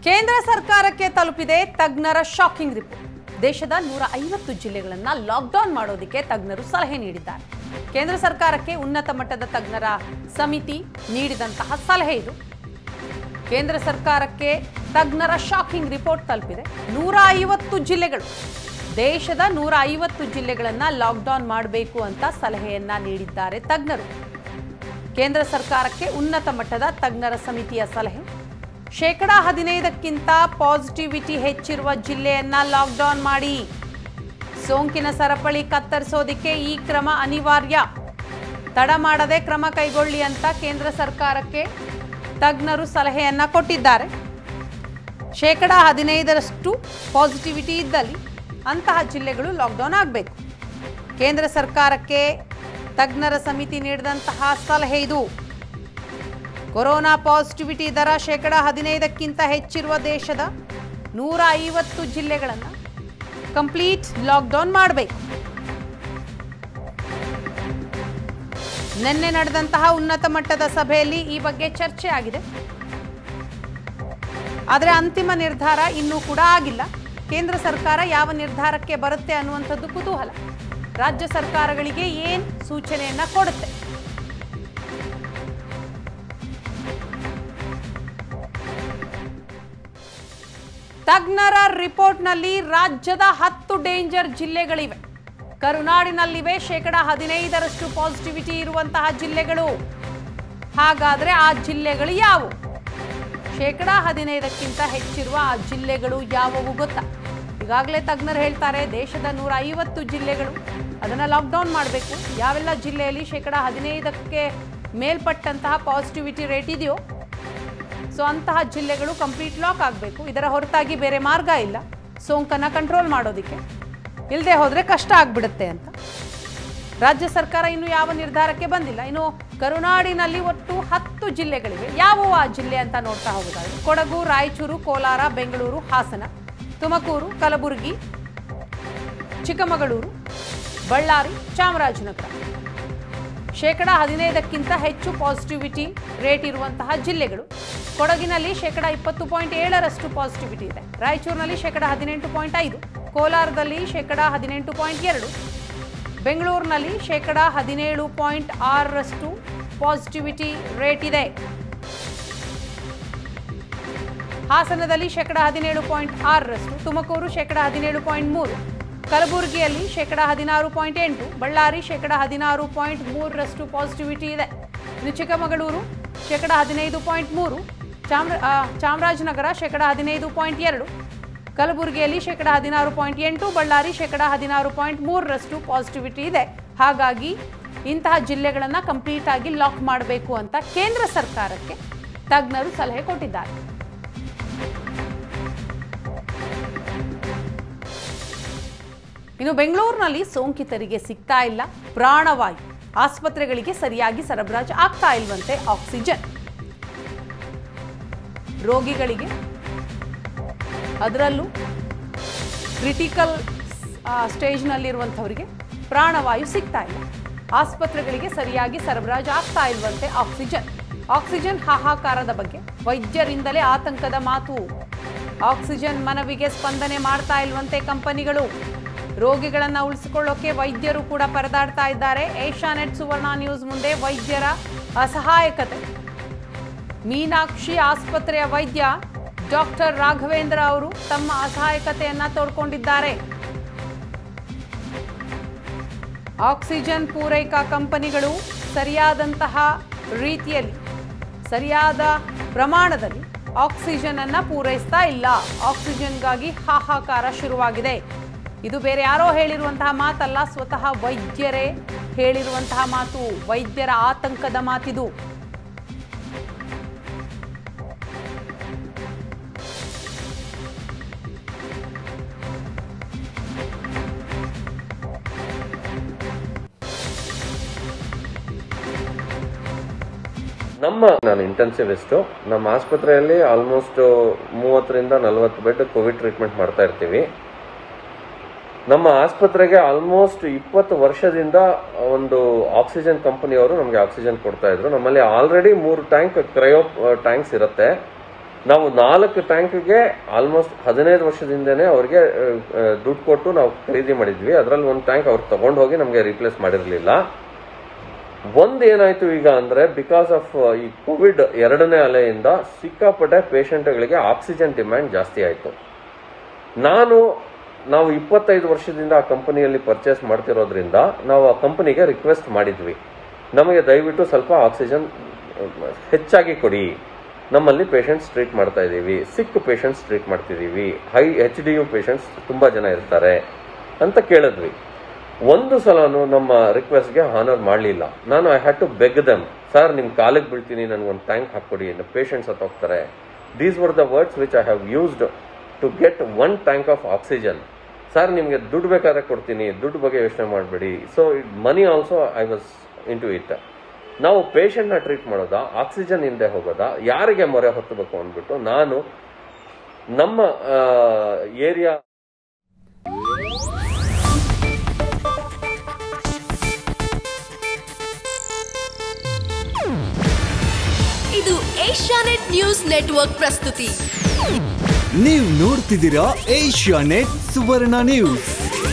ಕೇಂದ್ರ ಸರ್ಕಾರಕ್ಕೆ ತಲುಪಿದೆ ತಜ್ಞರ ಶಾಕಿಂಗ್ ರಿಪೋರ್ಟ್ ದೇಶದ ನೂರ ಐವತ್ತು ಜಿಲ್ಲೆಗಳನ್ನ ಲಾಕ್ಡೌನ್ ಮಾಡೋದಕ್ಕೆ ತಜ್ಞರು ಸಲಹೆ ನೀಡಿದ್ದಾರೆ ಕೇಂದ್ರ ಸರ್ಕಾರಕ್ಕೆ ಉನ್ನತ ಮಟ್ಟದ ತಜ್ಞರ ಸಮಿತಿ ನೀಡಿದಂತಹ ಸಲಹೆ ಇದು ಕೇಂದ್ರ ಸರ್ಕಾರಕ್ಕೆ ತಜ್ಞರ ಶಾಕಿಂಗ್ ರಿಪೋರ್ಟ್ ತಲುಪಿದೆ ನೂರ ಐವತ್ತು ಜಿಲ್ಲೆಗಳು ದೇಶದ ನೂರ ಐವತ್ತು ಜಿಲ್ಲೆಗಳನ್ನ ಲಾಕ್ಡೌನ್ ಮಾಡಬೇಕು ಅಂತ ಸಲಹೆಯನ್ನ ನೀಡಿದ್ದಾರೆ ತಜ್ಞರು ಕೇಂದ್ರ ಸರ್ಕಾರಕ್ಕೆ ಉನ್ನತ ಮಟ್ಟದ ತಜ್ಞರ ಸಮಿತಿಯ ಸಲಹೆ ಶೇಕಡ ಹದಿನೈದಕ್ಕಿಂತ ಪಾಸಿಟಿವಿಟಿ ಹೆಚ್ಚಿರುವ ಜಿಲ್ಲೆಯನ್ನ ಲಾಕ್ಡೌನ್ ಮಾಡಿ ಸೋಂಕಿನ ಸರಪಳಿ ಕತ್ತರಿಸೋದಿಕ್ಕೆ ಈ ಕ್ರಮ ಅನಿವಾರ್ಯ ತಡ ಮಾಡದೆ ಕ್ರಮ ಕೈಗೊಳ್ಳಿ ಅಂತ ಕೇಂದ್ರ ಸರ್ಕಾರಕ್ಕೆ ತಜ್ಞರು ಸಲಹೆಯನ್ನ ಕೊಟ್ಟಿದ್ದಾರೆ ಶೇಕಡ ಹದಿನೈದರಷ್ಟು ಪಾಸಿಟಿವಿಟಿ ಇದ್ದಲ್ಲಿ ಅಂತಹ ಜಿಲ್ಲೆಗಳು ಲಾಕ್ಡೌನ್ ಆಗಬೇಕು ಕೇಂದ್ರ ಸರ್ಕಾರಕ್ಕೆ ತಜ್ಞರ ಸಮಿತಿ ನೀಡಿದಂತಹ ಸಲಹೆ ಇದು ಕೊರೋನಾ ಪಾಸಿಟಿವಿಟಿ ದರ ಶೇಕಡ ಹದಿನೈದಕ್ಕಿಂತ ಹೆಚ್ಚಿರುವ ದೇಶದ ನೂರ ಐವತ್ತು ಜಿಲ್ಲೆಗಳನ್ನು ಕಂಪ್ಲೀಟ್ ಲಾಕ್ಡೌನ್ ಮಾಡಬೇಕು ನಿನ್ನೆ ನಡೆದಂತಹ ಉನ್ನತ ಮಟ್ಟದ ಸಭೆಯಲ್ಲಿ ಈ ಬಗ್ಗೆ ಚರ್ಚೆ ಆಗಿದೆ ಆದರೆ ಅಂತಿಮ ನಿರ್ಧಾರ ಇನ್ನೂ ಕೂಡ ಆಗಿಲ್ಲ ಕೇಂದ್ರ ಸರ್ಕಾರ ಯಾವ ನಿರ್ಧಾರಕ್ಕೆ ಬರುತ್ತೆ ಅನ್ನುವಂಥದ್ದು ಕುತೂಹಲ ರಾಜ್ಯ ಸರ್ಕಾರಗಳಿಗೆ ಏನ್ ಸೂಚನೆಯನ್ನ ಕೊಡುತ್ತೆ ತಜ್ಞರ ರಿಪೋರ್ಟ್ನಲ್ಲಿ ರಾಜ್ಯದ ಹತ್ತು ಡೇಂಜರ್ ಜಿಲ್ಲೆಗಳಿವೆ ಕರುನಾಡಿನಲ್ಲಿವೆ ಶೇಕಡ ಹದಿನೈದರಷ್ಟು ಪಾಸಿಟಿವಿಟಿ ಇರುವಂತಹ ಜಿಲ್ಲೆಗಳು ಹಾಗಾದ್ರೆ ಆ ಜಿಲ್ಲೆಗಳು ಯಾವುವು ಶೇಕಡ ಹದಿನೈದಕ್ಕಿಂತ ಹೆಚ್ಚಿರುವ ಆ ಜಿಲ್ಲೆಗಳು ಯಾವುವು ಗೊತ್ತಾ ಈಗಾಗಲೇ ತಜ್ಞರು ಹೇಳ್ತಾರೆ ದೇಶದ ನೂರ ಐವತ್ತು ಜಿಲ್ಲೆಗಳು ಅದನ್ನು ಲಾಕ್ಡೌನ್ ಮಾಡಬೇಕು ಯಾವೆಲ್ಲ ಜಿಲ್ಲೆಯಲ್ಲಿ ಶೇಕಡ ಹದಿನೈದಕ್ಕೆ ಮೇಲ್ಪಟ್ಟಂತಹ ಪಾಸಿಟಿವಿಟಿ ರೇಟ್ ಇದೆಯೋ ಸೊ ಅಂತಹ ಜಿಲ್ಲೆಗಳು ಕಂಪ್ಲೀಟ್ ಲಾಕ್ ಆಗಬೇಕು ಇದರ ಹೊರತಾಗಿ ಬೇರೆ ಮಾರ್ಗ ಇಲ್ಲ ಸೋಂಕನ್ನು ಕಂಟ್ರೋಲ್ ಮಾಡೋದಕ್ಕೆ ಇಲ್ಲದೆ ಹೋದರೆ ಕಷ್ಟ ಆಗಿಬಿಡುತ್ತೆ ಅಂತ ರಾಜ್ಯ ಸರ್ಕಾರ ಇನ್ನು ಯಾವ ನಿರ್ಧಾರಕ್ಕೆ ಬಂದಿಲ್ಲ ಇನ್ನು ಕರುನಾಡಿನಲ್ಲಿ ಒಟ್ಟು ಹತ್ತು ಜಿಲ್ಲೆಗಳಿವೆ ಯಾವುವು ಆ ಜಿಲ್ಲೆ ಅಂತ ನೋಡ್ತಾ ಹೋಗೋದಾದ್ರೆ ಕೊಡಗು ರಾಯಚೂರು ಕೋಲಾರ ಬೆಂಗಳೂರು ಹಾಸನ ತುಮಕೂರು ಕಲಬುರಗಿ ಚಿಕ್ಕಮಗಳೂರು ಬಳ್ಳಾರಿ ಚಾಮರಾಜನಗರ ಶೇಕಡ ಹದಿನೈದಕ್ಕಿಂತ ಹೆಚ್ಚು ಪಾಸಿಟಿವಿಟಿ ರೇಟ್ ಇರುವಂತಹ ಜಿಲ್ಲೆಗಳು ಕೊಡಗಿನಲ್ಲಿ ಶೇಕಡ ಇಪ್ಪತ್ತು ಪಾಯಿಂಟ್ ಏಳರಷ್ಟು ಪಾಸಿಟಿವಿಟಿ ಇದೆ ರಾಯಚೂರಿನಲ್ಲಿ ಶೇಕಡ ಹದಿನೆಂಟು ಪಾಯಿಂಟ್ ಐದು ಕೋಲಾರದಲ್ಲಿ ಶೇಕಡ ಹದಿನೆಂಟು ಪಾಯಿಂಟ್ ಎರಡು ಬೆಂಗಳೂರಿನಲ್ಲಿ ಶೇಕಡ ಹದಿನೇಳು ಪಾಯಿಂಟ್ ಆರರಷ್ಟು ಪಾಸಿಟಿವಿಟಿ ರೇಟ್ ಇದೆ ಹಾಸನದಲ್ಲಿ ಶೇಕಡ ಹದಿನೇಳು ಪಾಯಿಂಟ್ ಆರರಷ್ಟು ತುಮಕೂರು ಶೇಕಡ ಹದಿನೇಳು ಪಾಯಿಂಟ್ ಮೂರು ಕಲಬುರಗಿಯಲ್ಲಿ ಶೇಕಡ ಹದಿನಾರು ಪಾಯಿಂಟ್ ಎಂಟು ಬಳ್ಳಾರಿ ಶೇಕಡ ಹದಿನಾರು ಪಾಯಿಂಟ್ ಮೂರರಷ್ಟು ಪಾಸಿಟಿವಿಟಿ ಇದೆ ಇನ್ನು ಚಿಕ್ಕಮಗಳೂರು ಶೇಕಡ ಹದಿನೈದು ಪಾಯಿಂಟ್ ಮೂರು ಚಾಮ್ರ ಆ, ಚಾಮರಾಜನಗರ ಶೇಕಡ ಹದಿನೈದು ಪಾಯಿಂಟ್ ಎರಡು ಕಲಬುರಗಿಯಲ್ಲಿ ಶೇಕಡ ಹದಿನಾರು ಪಾಯಿಂಟ್ ಎಂಟು ಬಳ್ಳಾರಿ ಶೇಕಡ ಹದಿನಾರು ಪಾಯಿಂಟ್ ಮೂರರಷ್ಟು ಪಾಸಿಟಿವಿಟಿ ಇದೆ ಹಾಗಾಗಿ ಇಂತಹ ಜಿಲ್ಲೆಗಳನ್ನು ಕಂಪ್ಲೀಟ್ ಆಗಿ ಲಾಕ್ ಮಾಡಬೇಕು ಅಂತ ಕೇಂದ್ರ ಸರ್ಕಾರಕ್ಕೆ ತಜ್ಞರು ಸಲಹೆ ಕೊಟ್ಟಿದ್ದಾರೆ ಇನ್ನು ಬೆಂಗಳೂರಿನಲ್ಲಿ ಸೋಂಕಿತರಿಗೆ ಸಿಗ್ತಾ ಇಲ್ಲ ಪ್ರಾಣವಾಯು ಆಸ್ಪತ್ರೆಗಳಿಗೆ ಸರಿಯಾಗಿ ಸರಬರಾಜು ಆಗ್ತಾ ಇಲ್ವಂತೆ ಆಕ್ಸಿಜನ್ ರೋಗಿಗಳಿಗೆ ಅದರಲ್ಲೂ ಕ್ರಿಟಿಕಲ್ ಸ್ಟೇಜ್ನಲ್ಲಿರುವಂಥವರಿಗೆ ಪ್ರಾಣವಾಯು ಸಿಗ್ತಾ ಇಲ್ಲ ಆಸ್ಪತ್ರೆಗಳಿಗೆ ಸರಿಯಾಗಿ ಸರಬರಾಜು ಆಗ್ತಾ ಇಲ್ವಂತೆ ಆಕ್ಸಿಜನ್ ಆಕ್ಸಿಜನ್ ಹಾಹಾಕಾರದ ಬಗ್ಗೆ ವೈದ್ಯರಿಂದಲೇ ಆತಂಕದ ಮಾತು ಆಕ್ಸಿಜನ್ ಮನವಿಗೆ ಸ್ಪಂದನೆ ಮಾಡ್ತಾ ಇಲ್ವಂತೆ ಕಂಪನಿಗಳು ರೋಗಿಗಳನ್ನ ಉಳಿಸಿಕೊಳ್ಳೋಕೆ ವೈದ್ಯರು ಕೂಡ ಪರದಾಡ್ತಾ ಇದ್ದಾರೆ ಏಷ್ಯಾನೆಟ್ ಸುವರ್ಣ ನ್ಯೂಸ್ ಮುಂದೆ ವೈದ್ಯರ ಅಸಹಾಯಕತೆ ಮೀನಾಕ್ಷಿ ಆಸ್ಪತ್ರೆಯ ವೈದ್ಯ ಡಾಕ್ಟರ್ ರಾಘವೇಂದ್ರ ಅವರು ತಮ್ಮ ಅಸಹಾಯಕತೆಯನ್ನ ತೋಡ್ಕೊಂಡಿದ್ದಾರೆ ಆಕ್ಸಿಜನ್ ಪೂರೈಕಾ ಕಂಪನಿಗಳು ಸರಿಯಾದಂತಹ ರೀತಿಯಲ್ಲಿ ಸರಿಯಾದ ಪ್ರಮಾಣದಲ್ಲಿ ಆಕ್ಸಿಜನ್ ಅನ್ನ ಪೂರೈಸ್ತಾ ಇಲ್ಲ ಆಕ್ಸಿಜನ್ಗಾಗಿ ಹಾಹಾಕಾರ ಶುರುವಾಗಿದೆ ಇದು ಬೇರೆ ಯಾರೋ ಹೇಳಿರುವಂತಹ ಮಾತಲ್ಲ ಸ್ವತಃ ವೈದ್ಯರೇ ಹೇಳಿರುವಂತಹ ಮಾತು ವೈದ್ಯರ ಆತಂಕದ ಮಾತಿದು ನಮ್ಮ ನಾನು ಇಂಟೆನ್ಸಿವಿಸ್ಟು ನಮ್ಮ ಆಸ್ಪತ್ರೆಯಲ್ಲಿ ಆಲ್ಮೋಸ್ಟ್ ಮೂವತ್ತರಿಂದ ನಲವತ್ತು ಬೆಡ್ ಕೋವಿಡ್ ಟ್ರೀಟ್ಮೆಂಟ್ ಮಾಡ್ತಾ ಇರ್ತೀವಿ ನಮ್ಮ ಆಸ್ಪತ್ರೆಗೆ ಆಲ್ಮೋಸ್ಟ್ ಇಪ್ಪತ್ತು ವರ್ಷದಿಂದ ಒಂದು ಆಕ್ಸಿಜನ್ ಕಂಪನಿಯವರು ನಮಗೆ ಆಕ್ಸಿಜನ್ ಕೊಡ್ತಾ ಇದ್ರು ನಮ್ಮಲ್ಲಿ ಆಲ್ರೆಡಿ ಮೂರು ಟ್ಯಾಂಕ್ ಕ್ರಯೋ ಟ್ಯಾಂಕ್ಸ್ ಇರುತ್ತೆ ನಾವು ನಾಲ್ಕು ಟ್ಯಾಂಕ್ಗೆ ಆಲ್ಮೋಸ್ಟ್ ಹದಿನೈದು ವರ್ಷದಿಂದನೇ ಅವ್ರಿಗೆ ಆ, ಆ, ದುಡ್ಡು ಕೊಟ್ಟು ನಾವು ಖರೀದಿ ಮಾಡಿದ್ವಿ ಅದರಲ್ಲಿ ಒಂದು ಟ್ಯಾಂಕ್ ಅವ್ರು ತಗೊಂಡು ಹೋಗಿ ನಮಗೆ ರಿಪ್ಲೇಸ್ ಮಾಡಿರಲಿಲ್ಲ ಒಂದು ಏನಾಯ್ತು ಈಗ ಅಂದ್ರೆ ಬಿಕಾಸ್ ಆಫ್ ಈ ಕೋವಿಡ್ ಎರಡನೇ ಅಲೆಯಿಂದ ಸಿಕ್ಕಾಪಟ್ಟೆ ಪೇಷಂಟ್ಗಳಿಗೆ ಆಕ್ಸಿಜನ್ ಡಿಮ್ಯಾಂಡ್ ಜಾಸ್ತಿ ಆಯಿತು ನಾನು ನಾವು ಇಪ್ಪತ್ತೈದು ವರ್ಷದಿಂದ ಆ ಕಂಪನಿಯಲ್ಲಿ ಪರ್ಚೇಸ್ ಮಾಡ್ತಿರೋದ್ರಿಂದ ನಾವು ಆ ಕಂಪನಿಗೆ ರಿಕ್ವೆಸ್ಟ್ ಮಾಡಿದ್ವಿ ನಮಗೆ ದಯವಿಟ್ಟು ಸ್ವಲ್ಪ ಆಕ್ಸಿಜನ್ ಹೆಚ್ಚಾಗಿ ಕೊಡಿ ನಮ್ಮಲ್ಲಿ ಪೇಷಂಟ್ಸ್ ಟ್ರೀಟ್ ಮಾಡ್ತಾ ಇದ್ದೀವಿ ಸಿಕ್ ಪೇಷಂಟ್ಸ್ ಟ್ರೀಟ್ ಮಾಡ್ತಿದ್ದೀವಿ high H D U patients ತುಂಬ ಜನ ಇರ್ತಾರೆ ಅಂತ ಕೇಳಿದ್ವಿ ಒಂದು ಸಲನು ನಮ್ಮ ರಿಕ್ವೆಸ್ಟ್ಗೆ ಹಾನರ್ ಮಾಡಲಿಲ್ಲ ನಾನು I had to beg them sir ನಿಮ್ಮ ಕಾಲಿಗೆ ಬೀಳ್ತೀನಿ ನನಗೊಂದು ಟ್ಯಾಂಕ್ ಹಾಕ್ಕೊಡಿ ಪೇಷಂಟ್ಸ್ ಹೋಗ್ತಾರೆ these were the words which I have used to get one tank of oxygen sir ನಿಮಗೆ ದುಡ್ಡು ಬೇಕಾದ್ರೆ ಕೊಡ್ತೀನಿ ದುಡ್ಡು ಬಗ್ಗೆ ಯೋಚನೆ ಮಾಡಬೇಡಿ so it money also I was in to it ನಾವು ಪೇಷಂಟ್ನ ಟ್ರೀಟ್ ಮಾಡೋದಾ ಆಕ್ಸಿಜನ್ ಹಿಂದೆ ಹೋಗೋದಾ ಯಾರಿಗೆ ಮೊರೆ ಹೊತ್ತಬೇಕು ಅಂದ್ಬಿಟ್ಟು ನಾನು ನಮ್ಮ ಏರಿಯಾ ಇದು ಏಷ್ಯಾನೆಟ್ ನ್ಯೂಸ್ ನೆಟ್ವರ್ಕ್ ಪ್ರಸ್ತುತಿ ನೀವು ನೋಡ್ತಿದ್ದೀರಾ ಏಷ್ಯಾ ನೆಟ್ ಸುವರ್ಣ ನ್ಯೂಸ್